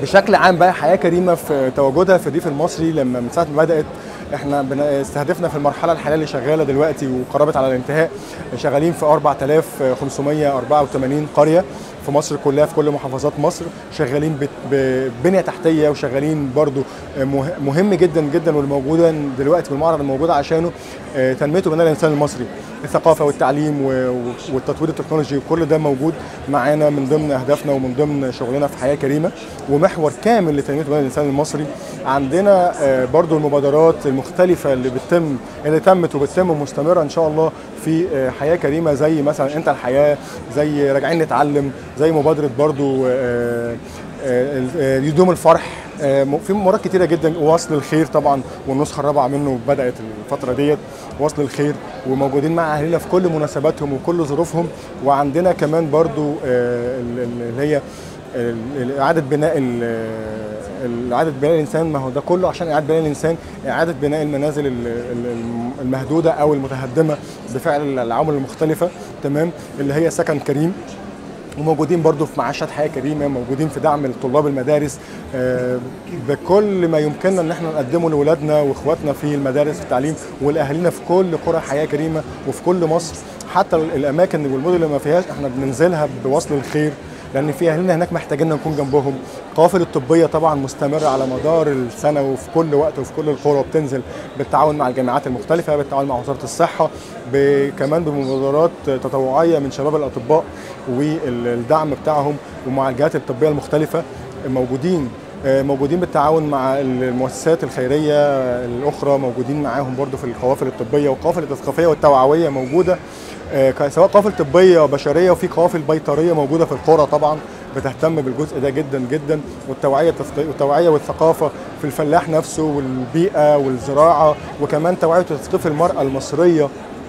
بشكل عام بقى حياه كريمه في تواجدها في الريف المصري لما من ساعه ما بدات احنا بن- استهدفنا في المرحله الحاليه اللي شغاله دلوقتي وقربت على الانتهاء شغالين في 4584 قريه في مصر كلها في كل محافظات مصر شغالين بت- ببنيه تحتيه وشغالين برضو مه- مهم جدا جدا والموجوده دلوقتي في المعرض الموجود عشانه آه، تنميه وبناء الانسان المصري الثقافه والتعليم و- و- والتطوير التكنولوجي وكل ده موجود معانا من ضمن اهدافنا ومن ضمن شغلنا في حياه كريمه ومحور كامل لتنميه وبناء الانسان المصري عندنا آه، برضو المبادرات المختلفه اللي بتتم اللي تمت وبتتم مستمره ان شاء الله في آه، حياه كريمه زي مثلا انت الحياه زي راجعين نتعلم زي مبادره برضو آه، آه، آه، يدوم الفرح آه، م- في مباريات كتيره جدا ووصل الخير طبعا والنسخه الرابعه منه بدات الفتره ديت وصل الخير وموجودين مع اهالينا في كل مناسباتهم وكل ظروفهم وعندنا كمان برضو آه، ال- ال- اللي هي ال- ال- اعاده بناء ال- ال- اعاده بناء الانسان ما هو ده كله عشان اعاده بناء الانسان اعاده بناء المنازل ال- ال- المهدوده او المتهدمه بفعل العوامل المختلفه تمام اللي هي سكن كريم وموجودين برضو في معاشات حياه كريمه موجودين في دعم طلاب المدارس آه، بكل ما يمكننا ان احنا نقدمه لاولادنا واخواتنا في المدارس في التعليم ولاهالينا في كل قرى حياه كريمه وفي كل مصر حتى الاماكن والمدن اللي ما فيهاش احنا بننزلها بوصل الخير لان في اهالينا هناك محتاجين نكون جنبهم القوافل الطبيه طبعا مستمره على مدار السنه وفي كل وقت وفي كل القرى وبتنزل بالتعاون مع الجامعات المختلفه بالتعاون مع وزاره الصحه ب- كمان بمبادرات تطوعيه من شباب الاطباء والدعم بتاعهم ومع الجهات الطبيه المختلفه موجودين آه، موجودين بالتعاون مع المؤسسات الخيريه الاخرى موجودين معاهم برضو في القوافل الطبيه والقوافل التثقيفيه والتوعويه موجوده آه، ك- سواء قوافل طبيه وبشريه وفي قوافل بيطريه موجوده في القرى طبعا بتهتم بالجزء ده جدا جدا والتوعيه التثقي- والتوعيه والثقافه في الفلاح نفسه والبيئه والزراعه وكمان توعيه وتثقيف المراه المصريه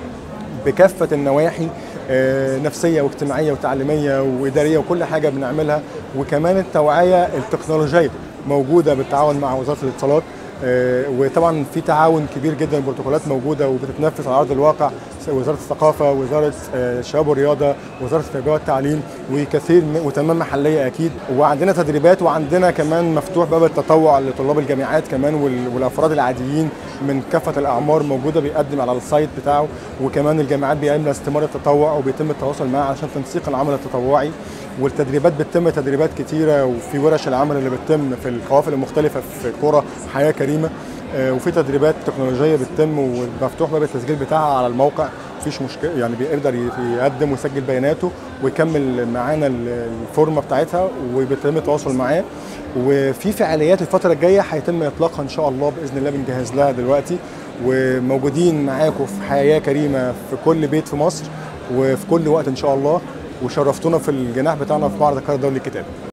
بكافه النواحي آه، نفسيه واجتماعيه وتعليميه واداريه وكل حاجه بنعملها وكمان التوعيه التكنولوجيه موجوده بالتعاون مع وزاره الاتصالات آه، وطبعا في تعاون كبير جدا بروتوكولات موجوده وبتتنفذ على ارض الواقع وزاره الثقافه وزاره آه، الشباب والرياضه وزاره التربيه والتعليم وكثير من وتنميه محليه اكيد وعندنا تدريبات وعندنا كمان مفتوح باب التطوع لطلاب الجامعات كمان وال- والافراد العاديين من كافه الاعمار موجوده بيقدم على السايت بتاعه وكمان الجامعات بيعمل استماره التطوع وبيتم التواصل معاه عشان تنسيق العمل التطوعي والتدريبات بتتم تدريبات كتيره وفي ورش العمل اللي بتتم في القوافل المختلفه في قرى حياه كريمه آه، وفي تدريبات تكنولوجيه بتتم ومفتوح باب التسجيل بتاعها على الموقع مفيش مشكله يعني بيقدر يقدم ويسجل بياناته ويكمل معانا ال- الفورمه بتاعتها وبيتم التواصل معاه وفي فعاليات الفتره الجايه هيتم اطلاقها ان شاء الله باذن الله بنجهز لها دلوقتي وموجودين معاكم في حياه كريمه في كل بيت في مصر وفي كل وقت ان شاء الله وشرفتونا في الجناح بتاعنا في معرض القاهره الدولي للكتاب